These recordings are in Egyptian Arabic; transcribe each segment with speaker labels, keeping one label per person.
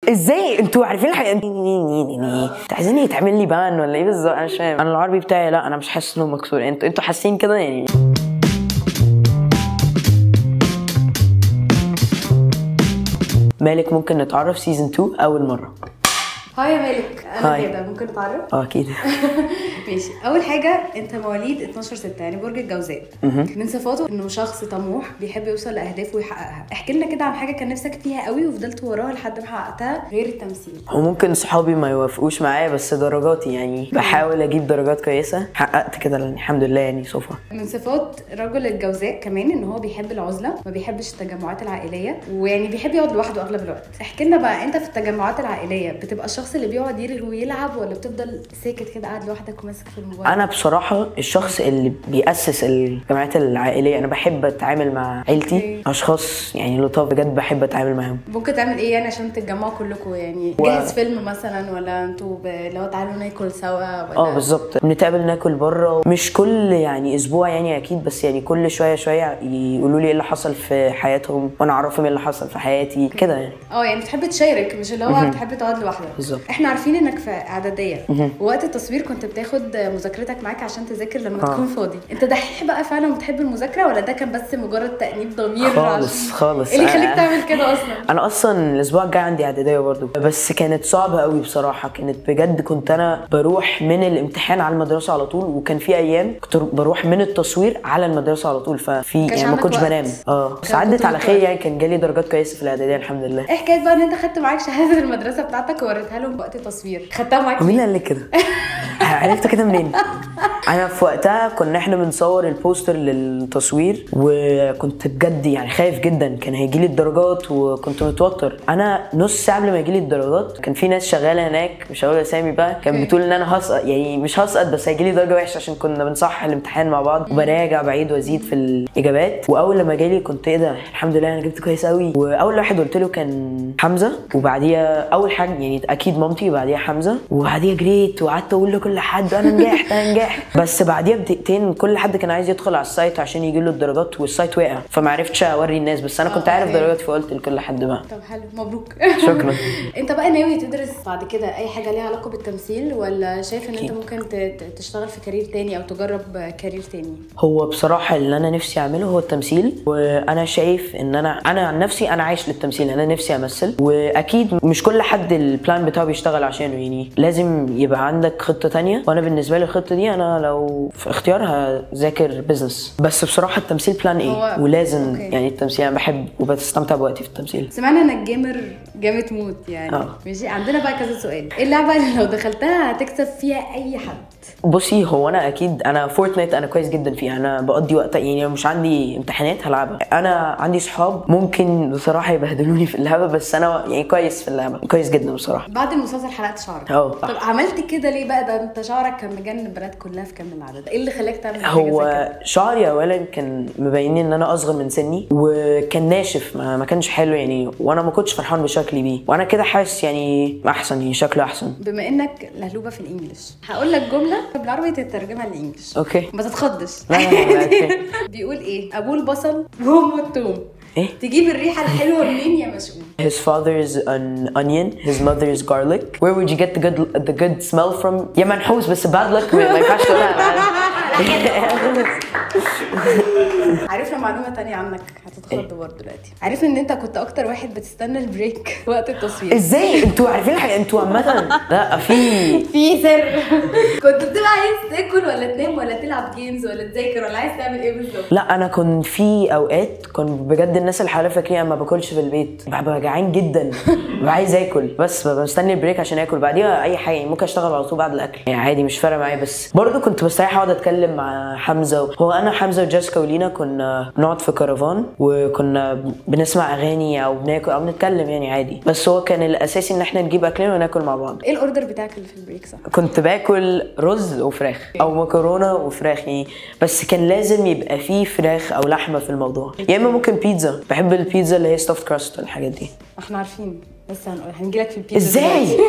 Speaker 1: ازاي انتوا عارفين الحاجه انتوا عايزين يتعمل لي بان ولا ايه بالظبط انا مش فاهم انا العربي بتاعي لا انا مش حاسس انه مكسور انتوا انتوا حاسين كده يعني مالك ممكن نتعرف سيزون 2 اول مره
Speaker 2: هاي يا مالك انا
Speaker 1: هاي.
Speaker 2: كده ممكن نتعرف
Speaker 1: اه اكيد
Speaker 2: ماشي اول حاجه انت مواليد 12 6 يعني برج الجوزاء من صفاته انه شخص طموح بيحب يوصل لاهدافه ويحققها احكي لنا كده عن حاجه كان نفسك فيها قوي وفضلت وراها لحد ما حققتها غير التمثيل
Speaker 1: وممكن صحابي ما يوافقوش معايا بس درجاتي يعني بحاول اجيب درجات كويسه حققت كده الحمد لله يعني صوفا
Speaker 2: من صفات رجل الجوزاء كمان ان هو بيحب العزله ما بيحبش التجمعات العائليه ويعني بيحب يقعد لوحده اغلب الوقت احكي لنا بقى انت في التجمعات العائليه بتبقى الشخص اللي بيقعد يرغي ويلعب ولا بتفضل ساكت كده قاعد لوحدك وماسك في الموبايل
Speaker 1: انا بصراحه الشخص اللي بيأسس الجمعيات العائليه انا بحب اتعامل مع عيلتي
Speaker 2: أوكي.
Speaker 1: اشخاص يعني لطاف بجد بحب اتعامل معاهم
Speaker 2: ممكن تعمل ايه يعني عشان تتجمعوا كلكم يعني
Speaker 1: و-
Speaker 2: جهز فيلم مثلا ولا انتوا ب- لو تعالوا ناكل سوا ولا
Speaker 1: اه بالظبط بنتقابل ناكل بره مش كل يعني اسبوع يعني اكيد بس يعني كل شويه شويه يقولوا لي ايه اللي حصل في حياتهم وانا اعرفهم ايه اللي حصل في حياتي كده يعني
Speaker 2: اه يعني بتحب تشارك مش اللي هو بتحب تقعد لوحدك
Speaker 1: بالظبط.
Speaker 2: احنا عارفين انك في اعداديه وقت التصوير كنت بتاخد مذاكرتك معاك عشان تذاكر لما
Speaker 1: آه.
Speaker 2: تكون فاضي انت دحيح بقى فعلا بتحب المذاكره ولا ده كان بس مجرد تانيب ضمير
Speaker 1: خالص
Speaker 2: عشان-
Speaker 1: خالص
Speaker 2: ايه اللي يخليك
Speaker 1: آه.
Speaker 2: تعمل كده اصلا
Speaker 1: انا اصلا الاسبوع الجاي عندي اعداديه برضو بس كانت صعبه قوي بصراحه كانت بجد كنت انا بروح من الامتحان على المدرسه على طول وكان في ايام كنت بروح من التصوير على المدرسه على طول ففي
Speaker 2: كانش
Speaker 1: يعني ما
Speaker 2: عندك
Speaker 1: كنتش
Speaker 2: وقت.
Speaker 1: بنام اه بس
Speaker 2: كان
Speaker 1: عدت
Speaker 2: كنت
Speaker 1: على خير
Speaker 2: مضطر.
Speaker 1: يعني كان جالي درجات كويسه في الاعداديه الحمد لله
Speaker 2: ايه حكايه بقى ان انت خدت معاك شهاده المدرسه بتاعتك ووريتها لهم وقت التصوير خدتها معاك
Speaker 1: ومين
Speaker 2: فين؟
Speaker 1: اللي قال لك كده؟ عرفت كده منين؟ انا في وقتها كنا احنا بنصور البوستر للتصوير وكنت بجد يعني خايف جدا كان هيجي لي الدرجات وكنت متوتر انا نص ساعه قبل ما يجي لي الدرجات كان في ناس شغاله هناك مش هقول اسامي بقى كان بتقول ان انا هسقط يعني مش هسقط بس هيجي لي درجه وحشه عشان كنا بنصحح الامتحان مع بعض وبراجع بعيد وازيد في الاجابات واول لما جالي كنت ايه ده الحمد لله انا جبت كويس قوي واول واحد قلت له كان حمزه وبعديها اول حاجه يعني اكيد مامتي وبعديها حمزه وبعديها جريت وقعدت اقول لكل حد انا نجحت انا نجحت بس بعديها بدقيقتين كل حد كان عايز يدخل على السايت عشان يجي له الدرجات والسايت وقع فما عرفتش اوري الناس بس انا كنت
Speaker 2: آه،
Speaker 1: عارف
Speaker 2: أوكي.
Speaker 1: درجاتي فقلت لكل حد بقى
Speaker 2: طب حلو مبروك
Speaker 1: شكرا
Speaker 2: انت بقى ناوي تدرس بعد كده اي حاجه ليها علاقه بالتمثيل ولا شايف ان انت
Speaker 1: أكيد.
Speaker 2: ممكن ت- ت- تشتغل في كارير تاني او تجرب كارير تاني
Speaker 1: هو بصراحة اللي أنا نفسي أعمله هو التمثيل وأنا شايف إن أنا أنا عن نفسي أنا عايش للتمثيل أنا نفسي أمثل وأكيد مش كل حد البلان بتاعه بيشتغل عشانه يعني لازم يبقى عندك خطة تانية وأنا بالنسبة لي الخطة دي أنا لو في اختيار هذاكر بزنس بس بصراحة التمثيل بلان
Speaker 2: هو-
Speaker 1: إيه ولازم
Speaker 2: أوكي.
Speaker 1: يعني التمثيل أنا بحب وبستمتع بوقتي في التمثيل
Speaker 2: سمعنا انك جيمر جامد موت يعني
Speaker 1: اه.
Speaker 2: ماشي عندنا بقى كذا سؤال ايه اللعبه اللي لو دخلتها هتكسب فيها اي حد
Speaker 1: بصي هو انا اكيد انا فورتنايت انا كويس جدا فيها انا بقضي وقت يعني لو مش عندي امتحانات هلعبها انا عندي صحاب ممكن بصراحه يبهدلوني في اللعبه بس انا يعني كويس في اللعبه كويس جدا بصراحه
Speaker 2: بعد المسلسل حلقت شعرك
Speaker 1: اه، صح.
Speaker 2: طب عملت كده ليه بقى ده انت شعرك كان مجنن البنات كلها في كامل العدد ايه اللي خلاك تعمل حاجه زي
Speaker 1: هو
Speaker 2: كده
Speaker 1: شعري اولا كان مبين ان انا اصغر من سني وكان ناشف ما, ما كانش حلو يعني وانا ما كنتش فرحان بشكلي بيه وانا كده حاسس يعني احسن يعني شكله احسن
Speaker 2: بما انك لهلوبه في الانجليش هقول لك جمله بالعربي تترجمها للانجليش
Speaker 1: اوكي
Speaker 2: ما تتخضش
Speaker 1: لا لا لا, لا أوكي.
Speaker 2: بيقول ايه ابوه البصل وامه التوم
Speaker 1: ايه
Speaker 2: تجيب الريحه الحلوه منين يا مشؤوم
Speaker 1: His father's an onion, his mother's garlic. Where would you get the good the good smell from? يا منحوس بس bad luck ما ما ينفعش تقولها
Speaker 2: عرفنا معلومه تانية عنك هتتخض برضه دلوقتي عرفنا ان انت كنت اكتر واحد بتستنى البريك وقت التصوير
Speaker 1: ازاي انتوا عارفين الحاجه انتوا عامه لا في
Speaker 2: في سر كنت بتبقى عايز تاكل ولا تنام ولا تلعب جيمز ولا تذاكر ولا عايز تعمل ايه بالظبط
Speaker 1: لا انا كنت في اوقات كنت بجد الناس اللي حواليا فاكرين انا ما باكلش في البيت ببقى جعان جدا ببقى عايز اكل بس ببقى مستني البريك عشان اكل بعديها اي حاجه يعني ممكن اشتغل على طول بعد الاكل يعني عادي مش فارقه معايا بس برضه كنت بستريح اقعد اتكلم مع حمزه هو انا حمزه وجيسيكا ولينا كنا بنقعد في كرفان وكنا بنسمع اغاني او بناكل او بنتكلم يعني عادي بس هو كان الاساسي ان احنا نجيب اكلنا وناكل مع بعض
Speaker 2: ايه الاوردر بتاعك اللي في البريك صح
Speaker 1: كنت باكل رز وفراخ او مكرونه وفراخ يعني بس كان لازم يبقى فيه فراخ او لحمه في الموضوع يا اما ممكن بيتزا بحب البيتزا اللي هي ستافت كراست الحاجات دي
Speaker 2: احنا عارفين بس هنقول هنجيلك في البيتزا
Speaker 1: ازاي
Speaker 2: دلوقتي.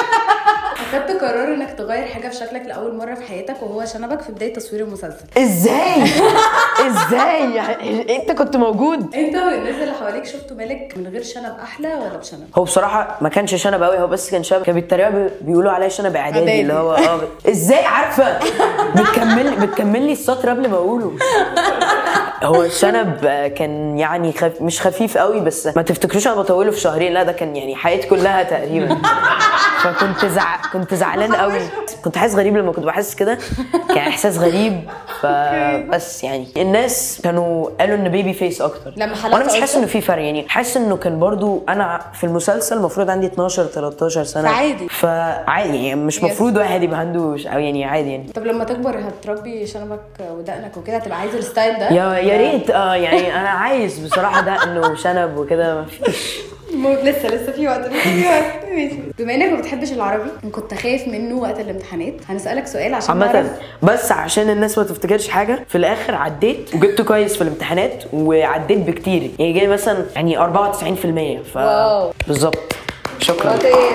Speaker 2: اخدت قرار انك تغير حاجه في شكلك لاول مره في حياتك وهو شنبك في بدايه تصوير المسلسل
Speaker 1: ازاي ازاي يعني انت كنت موجود
Speaker 2: انت والناس اللي حواليك شفتوا مالك من غير شنب احلى ولا بشنب
Speaker 1: هو بصراحة ما كانش شنب قوي هو بس كان شنب كان بيتريقوا بي- بيقولوا عليا شنب اعدادي
Speaker 2: إعدادي.
Speaker 1: اللي هو اه ب- ازاي عارفة بتكمل بتكمل لي السطر قبل ما اقوله هو الشنب آه، كان يعني خف... مش خفيف قوي بس ما تفتكروش انا بطوله في شهرين لا ده كان يعني حياتي كلها تقريبا فكنت زع... كنت زعلان قوي كنت حاسس غريب لما كنت بحس كده كان احساس غريب فبس يعني الناس كانوا قالوا ان بيبي فيس اكتر
Speaker 2: لما حلقت
Speaker 1: وانا مش حاسس
Speaker 2: قصدك؟
Speaker 1: انه في فرق يعني حاسس انه كان برضو انا في المسلسل المفروض عندي 12 13 سنه
Speaker 2: فعادي.
Speaker 1: فعادي يعني مش مفروض واحد يبقى عنده ش- او يعني عادي يعني
Speaker 2: طب لما تكبر هتربي شنبك ودقنك وكده هتبقى عايز الستايل ده
Speaker 1: يا يا ريت اه يعني انا عايز بصراحه ده انه شنب وكده ما فيش
Speaker 2: مو- لسه لسه في وقت لسه في وقت ماشي بما انك ما بتحبش العربي كنت خايف منه وقت الامتحانات هنسالك سؤال عشان
Speaker 1: عامة
Speaker 2: نعرف
Speaker 1: بس عشان الناس ما تفتكرش حاجة في الآخر عديت وجبت كويس في الامتحانات وعديت بكتير يعني جاي مثلا يعني 94% ف
Speaker 2: واو.
Speaker 1: بالظبط شكرا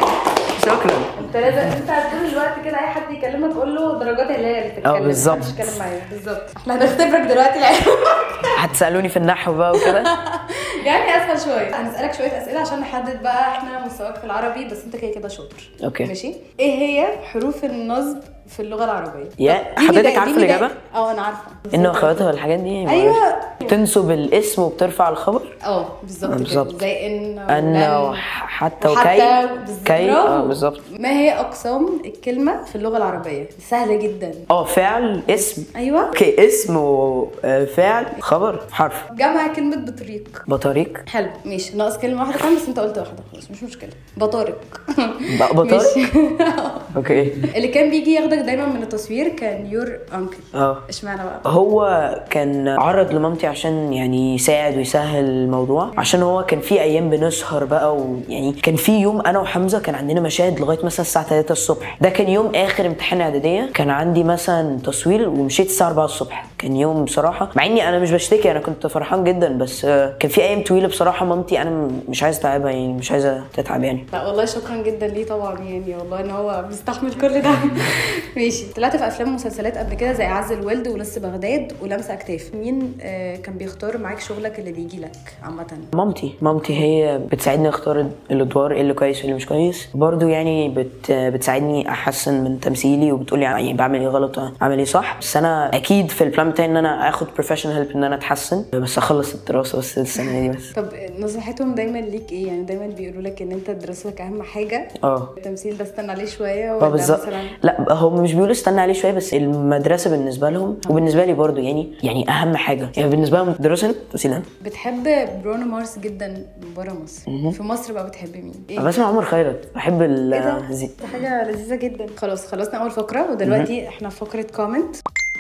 Speaker 1: شكرا
Speaker 2: انت لازم انت طول الوقت كده اي حد يكلمك قول له درجات اللي هي اللي تتكلم
Speaker 1: اه، بالظبط.
Speaker 2: محدش يتكلم معايا بالظبط احنا هنختبرك دلوقتي العلم
Speaker 1: هتسألوني في النحو بقى وكده
Speaker 2: يعني اسهل شويه هنسالك شويه اسئله عشان نحدد بقى احنا مستواك في العربي بس انت كده كده شاطر
Speaker 1: اوكي.
Speaker 2: ماشي ايه هي حروف النصب في اللغه العربيه
Speaker 1: يا
Speaker 2: دي
Speaker 1: حضرتك
Speaker 2: بداية-
Speaker 1: عارفة
Speaker 2: دي بداية-
Speaker 1: الإجابة؟
Speaker 2: اه انا عارفه
Speaker 1: انه اخواتها والحاجات دي يعني
Speaker 2: أيوة.
Speaker 1: معرفش. تنسب الاسم وبترفع الخبر
Speaker 2: اه بالظبط كده
Speaker 1: بالظبط.
Speaker 2: زي ان
Speaker 1: ان
Speaker 2: ولن.
Speaker 1: وح- حتى
Speaker 2: وحتى
Speaker 1: وكي
Speaker 2: بالظبط.
Speaker 1: كي اه
Speaker 2: برافو.
Speaker 1: بالظبط
Speaker 2: ما هي اقسام الكلمه في اللغه العربيه سهله جدا
Speaker 1: اه فعل اسم
Speaker 2: ايوه
Speaker 1: اوكي اسم وفعل خبر حرف
Speaker 2: جمع كلمه بطريق
Speaker 1: بطريق
Speaker 2: حلو ماشي ناقص كلمه واحده كمان بس انت قلت واحده خلاص مش مشكله بطارق
Speaker 1: ب- بطارق
Speaker 2: ماشي.
Speaker 1: اوكي
Speaker 2: اللي كان بيجي ياخدك دايما من التصوير كان يور انكل
Speaker 1: اه
Speaker 2: اشمعنى بقى
Speaker 1: هو كان عرض لمامتي عشان يعني يساعد ويسهل الموضوع عشان هو كان في ايام بنسهر بقى ويعني كان في يوم انا وحمزه كان عندنا مشاهد لغايه مثلا الساعه 3 الصبح ده كان يوم اخر امتحان اعداديه كان عندي مثلا تصوير ومشيت الساعه 4 الصبح كان يوم بصراحه مع اني انا مش بشتكي انا كنت فرحان جدا بس آه، كان في ايام طويله بصراحه مامتي انا م- مش عايز اتعبها يعني مش عايزه تتعب يعني
Speaker 2: لا والله شكرا جدا ليه طبعا يعني والله ان هو بيستحمل كل ده ماشي طلعت في افلام ومسلسلات قبل كده زي عز الولد ولسه بغداد ولمسه اكتاف مين آه كان بيختار معاك شغلك اللي بيجي لك عامه
Speaker 1: مامتي مامتي هي بتساعدني اختار الادوار ايه اللي كويس وايه اللي مش كويس برضو يعني بت بتساعدني احسن من تمثيلي وبتقولي يعني بعمل ايه غلط اعمل ايه صح بس انا اكيد في البلان بتاعي ان انا اخد بروفيشنال هيلب ان انا اتحسن بس اخلص الدراسه بس السنه دي بس
Speaker 2: طب نصيحتهم دايما ليك ايه يعني دايما بيقولوا لك ان انت دراستك اهم حاجه
Speaker 1: اه
Speaker 2: التمثيل ده استنى عليه شويه
Speaker 1: اه
Speaker 2: ولا
Speaker 1: بالظبط
Speaker 2: مثلا
Speaker 1: لا هم مش بيقولوا استنى عليه شويه بس المدرسه بالنسبه لهم وبالنسبه لي برضو يعني يعني اهم حاجه يعني بالنسبه لهم دراسه تمثيل أهم.
Speaker 2: بتحب برونو مارس جدا بره مصر في مصر بقى بتحب مين ايه
Speaker 1: أنا بسمع عمر خيرت بحب ال
Speaker 2: ايه ده؟
Speaker 1: زي-
Speaker 2: دي حاجة لذيذة جدا خلاص خلصنا أول فقرة ودلوقتي احنا في فقرة كومنت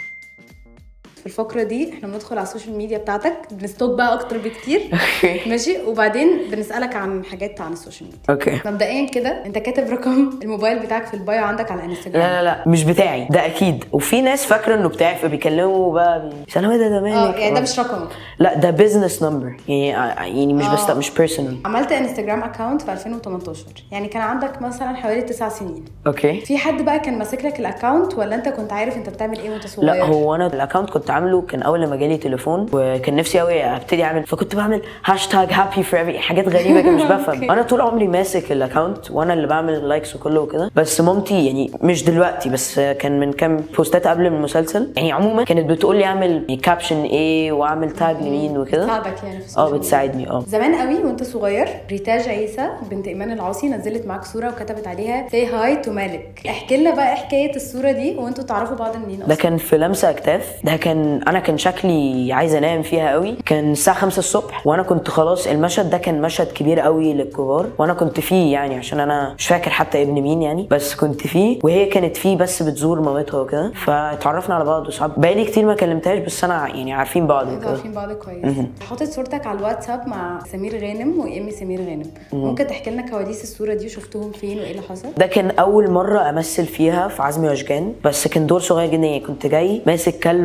Speaker 2: في الفقرة دي احنا بندخل على السوشيال ميديا بتاعتك بنستوك بقى أكتر بكتير ماشي وبعدين بنسألك عن حاجات عن السوشيال ميديا
Speaker 1: اوكي
Speaker 2: مبدئيا كده انت كاتب رقم الموبايل بتاعك في البايو عندك على الانستجرام
Speaker 1: لا لا لا مش بتاعي ده اكيد وفي ناس فاكره انه بتاعي فبيكلموا بقى بيسالوا ايه ده ده
Speaker 2: اه
Speaker 1: مالك
Speaker 2: يعني ده مش رقمك
Speaker 1: لا ده بزنس نمبر يعني يعني مش بس
Speaker 2: آه.
Speaker 1: مش بيرسونال
Speaker 2: عملت انستجرام اكونت في 2018 يعني كان عندك مثلا حوالي تسع سنين
Speaker 1: اوكي
Speaker 2: في حد بقى كان ماسك لك الاكونت ولا انت كنت عارف انت بتعمل ايه وانت صغير
Speaker 1: لا هو انا الاكونت كنت عامله كان اول لما جالي تليفون وكان نفسي قوي ابتدي اعمل فكنت بعمل هاشتاج هابي فور every حاجات غريبه كده مش بفهم
Speaker 2: أوكي.
Speaker 1: انا طول عمري ماسك الاكونت وانا اللي بعمل لايكس وكله وكده بس مامتي يعني مش دلوقتي بس كان من كام بوستات قبل من المسلسل يعني عموما كانت بتقول لي اعمل كابشن ايه واعمل تاج لمين وكده
Speaker 2: بتساعدك يعني في
Speaker 1: اه
Speaker 2: السوشيال ميديا.
Speaker 1: بتساعدني اه
Speaker 2: زمان قوي وانت صغير ريتاج عيسى بنت ايمان العاصي نزلت معاك صوره وكتبت عليها سي هاي تو مالك احكي لنا بقى إيه حكايه الصوره دي وانتوا تعرفوا بعض منين
Speaker 1: ده
Speaker 2: اصلا
Speaker 1: كان في لمسه اكتاف ده كان انا كان شكلي عايز انام فيها قوي كان الساعه 5 الصبح وانا كنت خلاص المشهد ده كان مشهد كبير قوي للكبار وانا كنت فيه يعني عشان انا مش فاكر حتى ابن مين يعني بس كنت فيه وهي كانت فيه بس بتزور مامتها وكده فاتعرفنا على بعض وصحاب بقالي كتير ما كلمتهاش بس انا يعني عارفين بعض
Speaker 2: انتوا
Speaker 1: وكده
Speaker 2: عارفين بعض كويس حاطط صورتك على الواتساب مع سمير غانم وايمي سمير غانم ممكن تحكي لنا كواليس الصوره دي وشفتهم فين وايه اللي حصل
Speaker 1: ده كان اول مره امثل فيها في عزمي واشجان بس كان دور صغير جدا يعني كنت جاي ماسك كلب بقول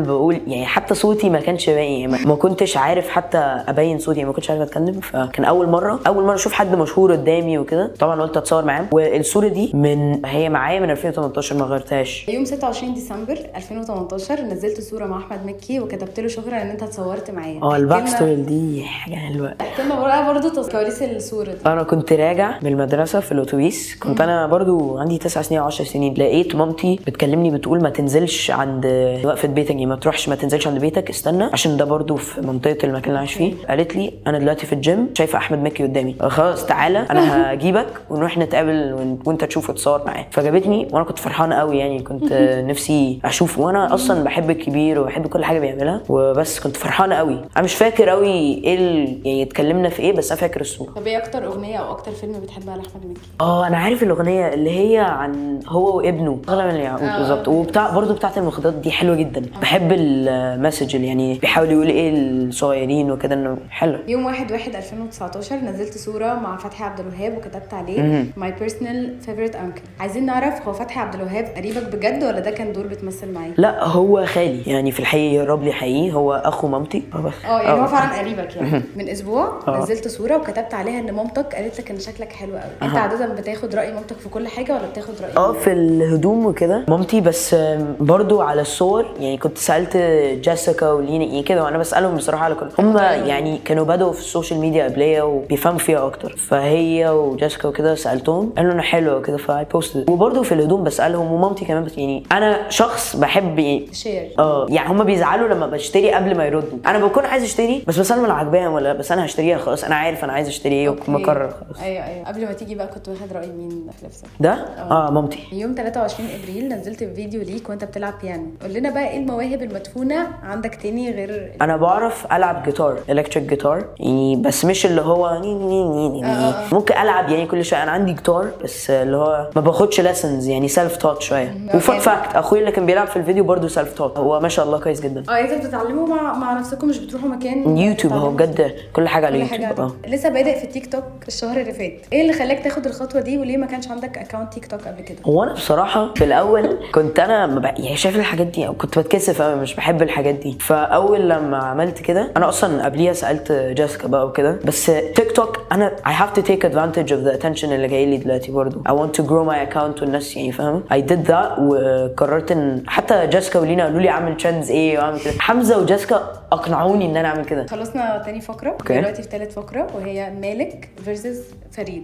Speaker 1: يعني حتى صوتي ما كانش باين يعني ما- ما كنتش عارف حتى ابين صوتي يعني ما كنتش عارف اتكلم فكان اول مره اول مره اشوف حد مشهور قدامي وكده طبعا قلت اتصور معاه والصوره دي من هي معايا من 2018 ما غيرتهاش
Speaker 2: يوم 26 ديسمبر 2018 نزلت صوره مع احمد مكي وكتبت له شكرا ان انت اتصورت معايا
Speaker 1: اه الباك
Speaker 2: احكي
Speaker 1: ستوري
Speaker 2: لنا-
Speaker 1: دي حاجه حلوه
Speaker 2: احكي لنا بقى برضه كواليس الصوره دي
Speaker 1: انا كنت راجع من المدرسه في الاتوبيس كنت انا برضو عندي تسع سنين او 10 سنين لقيت مامتي بتكلمني بتقول ما تنزلش عند وقفه بيتك يعني ما تروحش ما تنزلش عند بيتك استنى عشان ده برضو في منطقه المكان اللي عايش فيه قالت لي انا دلوقتي في الجيم شايفه احمد مكي قدامي خلاص تعالى انا هجيبك ونروح نتقابل ون- وانت تشوفه تصور معاه فجابتني وانا كنت فرحانه قوي يعني كنت نفسي اشوفه وانا اصلا بحب الكبير وبحب كل حاجه بيعملها وبس كنت فرحانه قوي انا مش فاكر قوي ايه ال- يعني اتكلمنا في ايه بس انا فاكر الصوره
Speaker 2: طب ايه اكتر اغنيه او اكتر فيلم بتحبها لاحمد مكي
Speaker 1: اه انا عارف الاغنيه اللي هي عن هو وابنه اغلى من الياقوت
Speaker 2: آه.
Speaker 1: بالظبط وبتاع برضه بتاعت المخدرات دي حلوه جدا بحب المسج اللي يعني بيحاول يقول ايه الصغيرين وكده انه حلو
Speaker 2: يوم 1 1 2019 نزلت صوره مع فتحي عبد الوهاب وكتبت عليه ماي بيرسونال فيفورت انكل عايزين نعرف هو فتحي عبد الوهاب قريبك بجد ولا ده كان دور بتمثل معاه
Speaker 1: لا هو خالي يعني في الحقيقه يقرب لي حقيقي هو اخو مامتي آه بس
Speaker 2: اه يعني هو
Speaker 1: آه.
Speaker 2: فعلا قريبك يعني من اسبوع
Speaker 1: آه.
Speaker 2: نزلت صوره وكتبت عليها ان مامتك قالت لك ان شكلك حلو قوي انت عاده بتاخد راي مامتك في كل حاجه ولا بتاخد راي
Speaker 1: اه
Speaker 2: مين؟
Speaker 1: في الهدوم وكده مامتي بس آم، برضو على الصور يعني كنت سالت جيسيكا ولينا يعني كده وانا بسالهم بصراحه على كل هم يعني كانوا بدأوا في السوشيال ميديا قبليه وبيفهموا فيها اكتر فهي وجيسيكا وكده سالتهم قالوا انا حلوه وكده فاي بوستد وبرضو في الهدوم بسالهم ومامتي كمان بس يعني انا شخص بحب يعني
Speaker 2: شير
Speaker 1: اه يعني هم بيزعلوا لما بشتري قبل ما يردوا انا بكون عايز اشتري بس بسالهم انا عجباهم ولا لا، بس انا هشتريها خلاص انا عارف انا عايز اشتري ايه
Speaker 2: أوكي.
Speaker 1: ومقرر خلاص
Speaker 2: ايوه ايوه قبل ما تيجي بقى كنت واخد راي مين في لبسك
Speaker 1: ده اه مامتي
Speaker 2: يوم 23 ابريل نزلت فيديو ليك وانت بتلعب بيانو قول لنا بقى ايه المواهب المدفونه عندك تاني غير
Speaker 1: انا بعرف العب جيتار الكتريك جيتار يعني بس مش اللي هو ني ني ني ني
Speaker 2: آه، آه.
Speaker 1: ممكن العب يعني كل شويه انا عندي جيتار بس اللي هو ما باخدش ليسنز يعني سيلف توت شويه وفان
Speaker 2: أوكي.
Speaker 1: فاكت اخويا اللي كان بيلعب في الفيديو برضه سيلف توت هو ما شاء الله كويس جدا
Speaker 2: اه انتوا بتتعلموا مع مع نفسكم مش بتروحوا مكان
Speaker 1: يوتيوب هو
Speaker 2: تتعلموا
Speaker 1: بجد كل حاجه على
Speaker 2: كل حاجه
Speaker 1: اليوتيوب اه
Speaker 2: عليك. لسه بادئ في التيك توك الشهر اللي فات ايه اللي خلاك تاخد الخطوه دي وليه ما كانش عندك اكونت تيك توك قبل كده
Speaker 1: هو انا بصراحه في الاول كنت انا ما بق- يعني شايف الحاجات دي أو كنت بتكسف قوي مش بحب الحاجات دي فاول لما عملت كده انا اصلا قبليها سالت جيسيكا بقى وكده بس تيك توك انا I have to take advantage of the attention اللي جاي لي دلوقتي برضو I want to grow my account والناس يعني فاهمه I did that وقررت ان حتى جيسيكا ولينا قالوا لي اعمل ترندز ايه واعمل كده حمزه وجيسيكا اقنعوني ان انا اعمل كده
Speaker 2: خلصنا تاني فقره
Speaker 1: أوكي.
Speaker 2: دلوقتي في تالت فقره وهي مالك فيرسز فريد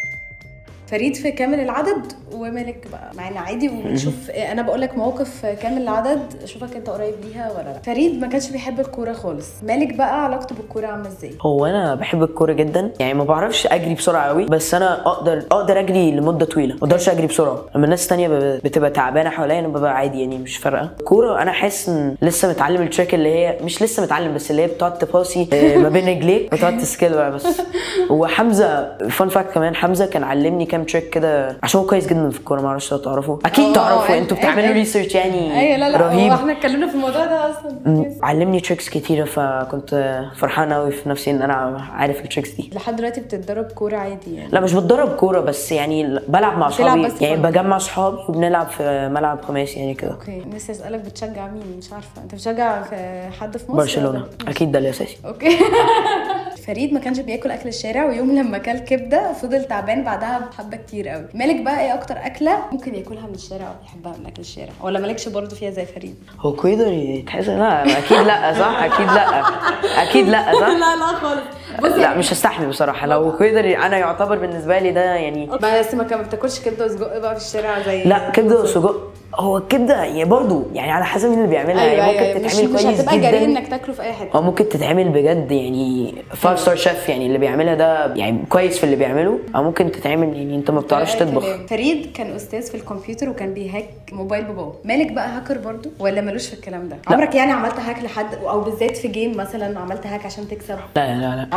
Speaker 2: فريد في كامل العدد ومالك بقى معانا عادي ونشوف انا بقول لك موقف كامل العدد اشوفك انت قريب ليها ولا لا فريد ما كانش بيحب الكوره خالص مالك بقى علاقته بالكوره عامله ازاي
Speaker 1: هو انا بحب الكوره جدا يعني ما بعرفش اجري بسرعه قوي بس انا اقدر اقدر اجري لمده طويله ما اقدرش اجري بسرعه لما الناس التانية ب- بتبقى تعبانه حواليا انا ببقى عادي يعني مش فارقه الكوره انا حاسس ان لسه متعلم التريك اللي هي مش لسه متعلم بس اللي هي بتقعد تباصي آه، ما بين رجليك وتقعد تسكيل بقى بس وحمزه فان فاكت كمان حمزه كان علمني كام تريك كده عشان هو كويس جدا في الكوره ما اعرفش لو تعرفوا اكيد
Speaker 2: اه،
Speaker 1: تعرفوا
Speaker 2: اه،
Speaker 1: انتوا
Speaker 2: اه،
Speaker 1: بتعملوا
Speaker 2: اه.
Speaker 1: ريسيرش يعني
Speaker 2: ايوه لا لا
Speaker 1: رهيب
Speaker 2: هو احنا اتكلمنا في الموضوع ده اصلا
Speaker 1: علمني تريكس كتيره فكنت فرحان قوي في نفسي ان انا عارف التريكس دي
Speaker 2: لحد دلوقتي بتتدرب كوره عادي يعني
Speaker 1: لا مش بتدرب كوره بس يعني بلعب مع
Speaker 2: بتلعب
Speaker 1: اصحابي
Speaker 2: بس
Speaker 1: يعني
Speaker 2: فن.
Speaker 1: بجمع اصحابي وبنلعب في ملعب خماسي يعني كده
Speaker 2: اوكي نفسي اسالك بتشجع مين مش عارفه انت بتشجع في حد في مصر
Speaker 1: برشلونه
Speaker 2: ولا؟
Speaker 1: اكيد ده الاساسي
Speaker 2: اوكي فريد ما كانش بياكل اكل الشارع ويوم لما كل كبده فضل تعبان بعدها بحبه كتير قوي مالك بقى ايه اكتر اكله ممكن ياكلها من الشارع او بيحبها من اكل الشارع ولا مالكش برضه فيها زي فريد
Speaker 1: هو كويدر يتحس لا اكيد لا صح اكيد لا اكيد لا صح
Speaker 2: لا لا خالص بص
Speaker 1: لا مش هستحمل بصراحه لو كويدر انا يعتبر بالنسبه لي ده يعني
Speaker 2: بس ما كان ما بتاكلش كبده وسجق بقى في الشارع زي
Speaker 1: لا كبده وسجق هو الكبده يعني برضه يعني على حسب مين اللي بيعملها
Speaker 2: ايوه
Speaker 1: يعني ممكن
Speaker 2: ايوه مش,
Speaker 1: تتعمل
Speaker 2: مش
Speaker 1: كويس
Speaker 2: هتبقى جريء
Speaker 1: جدا
Speaker 2: انك تاكله في اي حته
Speaker 1: او ممكن تتعمل بجد يعني فايف ستار شيف يعني اللي بيعملها ده يعني كويس في اللي بيعمله او ممكن تتعمل يعني انت ما بتعرفش
Speaker 2: أي
Speaker 1: تطبخ
Speaker 2: كلام. فريد كان استاذ في الكمبيوتر وكان بيهاك موبايل باباه مالك بقى هاكر برضو ولا ملوش في الكلام ده عمرك يعني عملت هاك لحد او بالذات في جيم مثلا عملت هاك عشان تكسب
Speaker 1: لا لا لا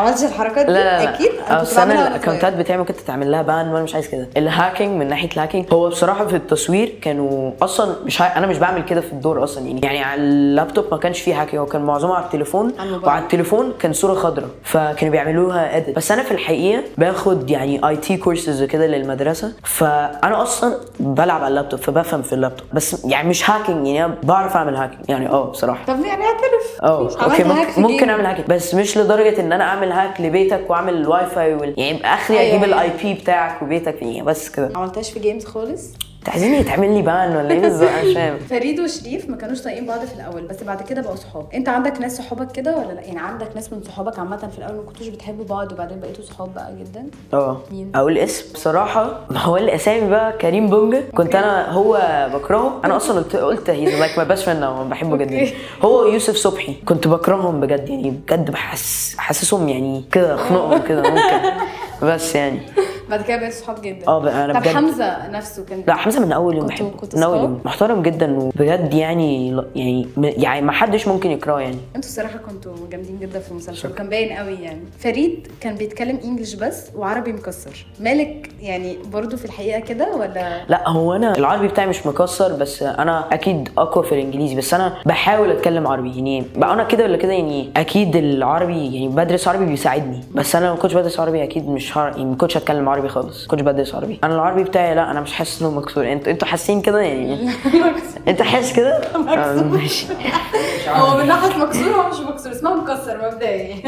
Speaker 2: عملتش الحركات دي
Speaker 1: لا لا لا
Speaker 2: اكيد أنا كنت
Speaker 1: اصل انا
Speaker 2: بعملها وأنا
Speaker 1: الاكونتات بتاعي ممكن تعمل لها بان وانا مش عايز كده الهاكينج من ناحيه الهاكينج هو بصراحه في التصوير كانوا اصلا مش ها... انا مش بعمل كده في الدور اصلا يعني يعني على اللابتوب ما كانش فيه هاكينج هو كان معظمه على التليفون
Speaker 2: على الموبايل.
Speaker 1: وعلى التليفون كان صوره خضراء فكانوا بيعملوها اديت بس انا في الحقيقه باخد يعني اي تي كورسز كده للمدرسه فانا اصلا بلعب على اللابتوب فبفهم في اللابتوب بس يعني مش هاكينج يعني أنا بعرف اعمل هاكينج يعني اه بصراحه
Speaker 2: طب يعني اعترف
Speaker 1: اه
Speaker 2: عملت
Speaker 1: اوكي
Speaker 2: هاك في
Speaker 1: ممكن, ممكن
Speaker 2: جيم.
Speaker 1: اعمل هاك بس مش لدرجه ان انا اعمل هاك لبيتك واعمل الواي فاي وال... يعني يبقى اخري
Speaker 2: أيوة،
Speaker 1: اجيب
Speaker 2: أيوة.
Speaker 1: الاي بي بتاعك وبيتك يعني بس كده
Speaker 2: ما عملتهاش في جيمز خالص
Speaker 1: انت عايزين يتعمل لي بان ولا ايه بالظبط انا مش فاهم
Speaker 2: فريد وشريف ما كانوش طايقين بعض في الاول بس بعد كده بقوا صحاب انت عندك ناس صحابك كده ولا لا يعني عندك ناس من صحابك عامه في الاول ما كنتوش بتحبوا بعض وبعدين بقيتوا صحاب بقى جدا
Speaker 1: اه
Speaker 2: مين؟
Speaker 1: اقول اسم بصراحه ما هو الاسامي بقى كريم بونجا كنت انا هو بكرهه انا اصلا قلت قلت هيز لايك ماي بيست فريند بحبه جدا
Speaker 2: أوكي.
Speaker 1: هو يوسف صبحي كنت بكرههم بجد يعني بجد بحس بحسسهم يعني كده اخنقهم كده ممكن بس يعني
Speaker 2: بعد كده بقيتوا صحاب جدا
Speaker 1: اه بقى انا
Speaker 2: طب
Speaker 1: بجد
Speaker 2: حمزه نفسه كان
Speaker 1: لا حمزه من اول يوم
Speaker 2: كنتوا-
Speaker 1: بحبه
Speaker 2: كنتوا
Speaker 1: من اول
Speaker 2: صحاب؟
Speaker 1: يوم محترم جدا وبجد يعني يعني يعني ما حدش ممكن يكرهه يعني
Speaker 2: انتوا الصراحه كنتوا جامدين جدا في المسلسل وكان باين قوي يعني فريد كان بيتكلم انجلش بس وعربي مكسر مالك يعني برضو في الحقيقه كده ولا
Speaker 1: لا هو انا العربي بتاعي مش مكسر بس انا اكيد اقوى في الانجليزي بس انا بحاول اتكلم عربي يعني بقى انا كده ولا كده يعني اكيد العربي يعني بدرس عربي بيساعدني بس انا لو ما كنتش بدرس عربي اكيد مش هعرف يعني ما كنتش اتكلم عربي خالص ما كنتش بدرس عربي انا العربي بتاعي لا انا مش حاسس انه مكسور انتوا انتوا حاسين كده يعني انت حاسس كده آه، ماشي
Speaker 2: هو من ناحيه مكسور هو مش مكسور اسمها مكسر مبدئيا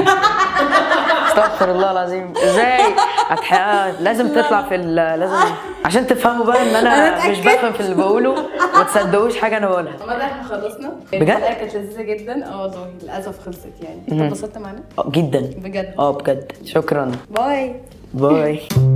Speaker 1: استغفر الله العظيم ازاي هتح- لازم تطلع في ال- لازم عشان تفهموا بقى ان
Speaker 2: أنا
Speaker 1: انا مش
Speaker 2: اتأكدت.
Speaker 1: بفهم في اللي بقوله ما تصدقوش حاجه انا بقولها
Speaker 2: عماد احنا خلصنا
Speaker 1: بجد؟
Speaker 2: الحلقه كانت لذيذه جدا اه والله للاسف خلصت يعني انت اتبسطت معانا
Speaker 1: آه، جدا
Speaker 2: بجد
Speaker 1: اه بجد شكرا
Speaker 2: باي
Speaker 1: باي